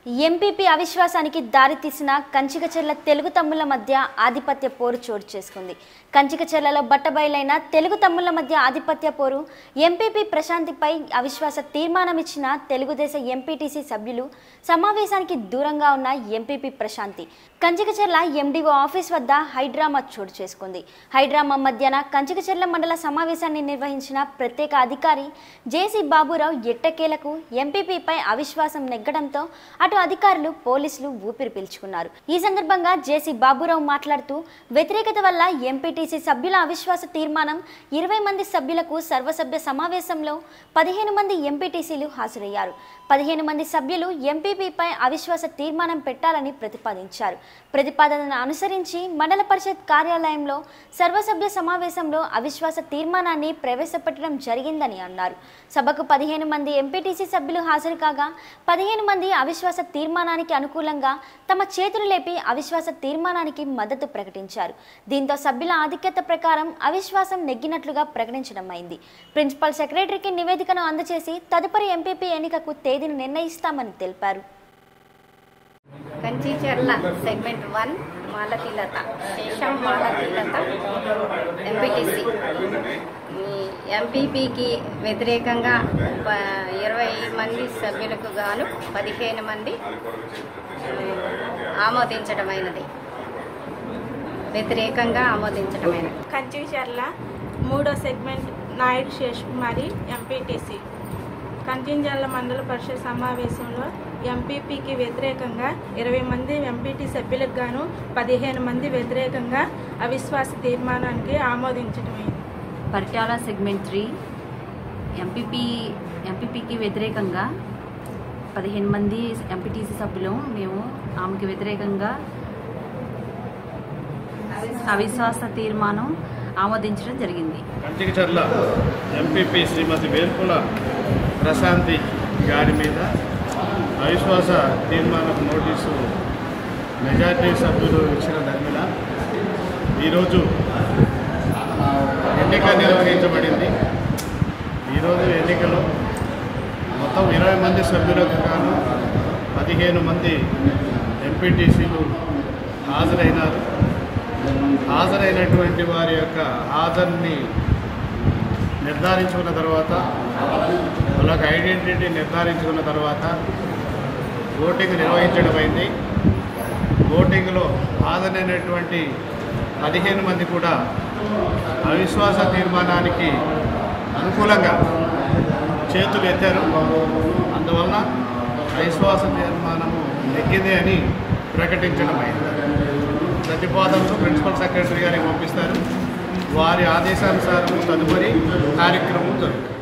MPP అవిశ్వాసానికి దారితీసిన కంచికచెర్ల తెలుగు తమ్ముళ్ల మధ్య ఆధిపత్య పోరు చోటు చేసుకుంది కంచికచెర్లలో బట్టబయలైన తెలుగు తమ్ముళ్ల మధ్య ఆధిపత్య పోరు ఎంపీపీ ప్రశాంతిపై అవిశ్వాస తీర్మానం ఇచ్చిన తెలుగుదేశ ఎంపీటీసీ సభ్యులు సమావేశానికి దూరంగా ఉన్న MPP Prashanti Kanchikacherla MDO office వద్ద హైడ్రామా చోటు చేసుకుంది హైడ్రామా మధ్యాహ్న కంచికచెర్ల మండల సమావేశాన్ని నిర్వహించిన ప్రత్యేక అధికారి జేసీ బాబురావు ఎట్టకేలకు ఎంపీపీపై అవిశ్వాసం నెగ్గడంతో అటు అధికారులు పోలీసులు ఊపిరి పీల్చుకున్నారు ఈ సందర్భంగా జేసీ బాబురావు మాట్లాడుతూ వ్యతిరేకత వల్ల ఎంపీటీసీ సభ్యుల అవిశ్వాస తీర్మానం ఇరవై మంది సభ్యులకు సర్వసభ్య సమావేశంలో పదిహేను మంది ఎంపీటీసీలు హాజరయ్యారు పదిహేను మంది సభ్యులు ఎంపీపీపై అవిశ్వాస తీర్మానం పెట్టాలని ప్రతిపాదించారు ప్రతిపాదనను అనుసరించి మండల పరిషత్ కార్యాలయంలో సర్వసభ్య సమావేశంలో అవిశ్వాస తీర్మానాన్ని ప్రవేశపెట్టడం జరిగిందని అన్నారు సభకు పదిహేను మంది ఎంపీటీసీ సభ్యులు హాజరు కాగా పదిహేను మంది అవిశ్వాస తీర్మానానికి అనుకూలంగా తమ చేతులు లేపి అవిశ్వాస తీర్మానానికి మద్దతు ప్రకటించారు దీంతో సభ్యుల ఆధిక్యత ప్రకారం అవిశ్వాసం నెగ్గినట్లుగా ప్రకటించడం అయింది ప్రిన్సిపల్ సెక్రటరీకి నివేదికను అందజేసి తదుపరి ఎంపీపీ ఎన్నికకు తేదీని నిర్ణయిస్తామని తెలిపారు కంచిచర్ల సెగ్మెంట్ వన్ మాలతీలత శేషం మాలతీలత ఎంపీటీసీ ఎంపీపీకి వ్యతిరేకంగా ప- ఇరవై మంది సభ్యులకు గాను పదిహేను మంది ఉమ్, ఆమోదించడమైనది వ్యతిరేకంగా ఆమోదించడమైనది కంచిచర్ల మూడో సెగ్మెంట్ నాయుడు శేషకుమారి ఎంపీటీసీ కంచిచర్ల మండల పరిషత్ సమావేశంలో ఎంపీపీకి వ్యతిరేకంగా ఇరవై మంది ఎంపీటీ సభ్యులకు గాను పదిహేను మంది వ్యతిరేకంగా అవిశ్వాస తీర్మానానికి ఆమోదించడమైంది పరిటాల సెగ్మెంట్ త్రీ ఎంపీపీ ఎంపీపీకి వ్యతిరేకంగా పదిహేను మంది ఎంపీటీసీ సభ్యులు మేము ఆమెకి వ్యతిరేకంగా అవిశ్వాస తీర్మానం ఆమోదించడం జరిగింది కంచికచర్ల ఎంపీపీ శ్రీమతి వేల్పుల ప్రశాంతి గారి మీద అవిశ్వాస తీర్మానం నోటీసు మెజార్టీ సభ్యులు ఇచ్చిన దాని మీద ఈరోజు ఎన్నిక నిర్వహించబడింది ఈరోజు ఎన్నికలో మొత్తం ఇరవై మంది సభ్యులకు గాను పదిహేను మంది ఎంపీటీసీలు హాజరైనారు హాజరైనటువంటి వారి యొక్క హాజరుని నిర్ధారించుకున్న తర్వాత వాళ్ళకి ఐడెంటిటీ నిర్ధారించుకున్న తర్వాత ఓటింగ్ నిర్వహించడం అయింది ఓటింగ్లో హాజరైనటువంటి పదిహేను మంది కూడా అవిశ్వాస తీర్మానానికి అనుకూలంగా చేతులు ఎత్తారు అందువలన అవిశ్వాస తీర్మానము నెగ్గింది అని ప్రకటించడం అయింది ప్రతిపాదనలు ప్రిన్సిపల్ సెక్రటరీ గారికి పంపిస్తారు వారి ఆదేశానుసారం తదుపరి కార్యక్రమం జరుగుతుంది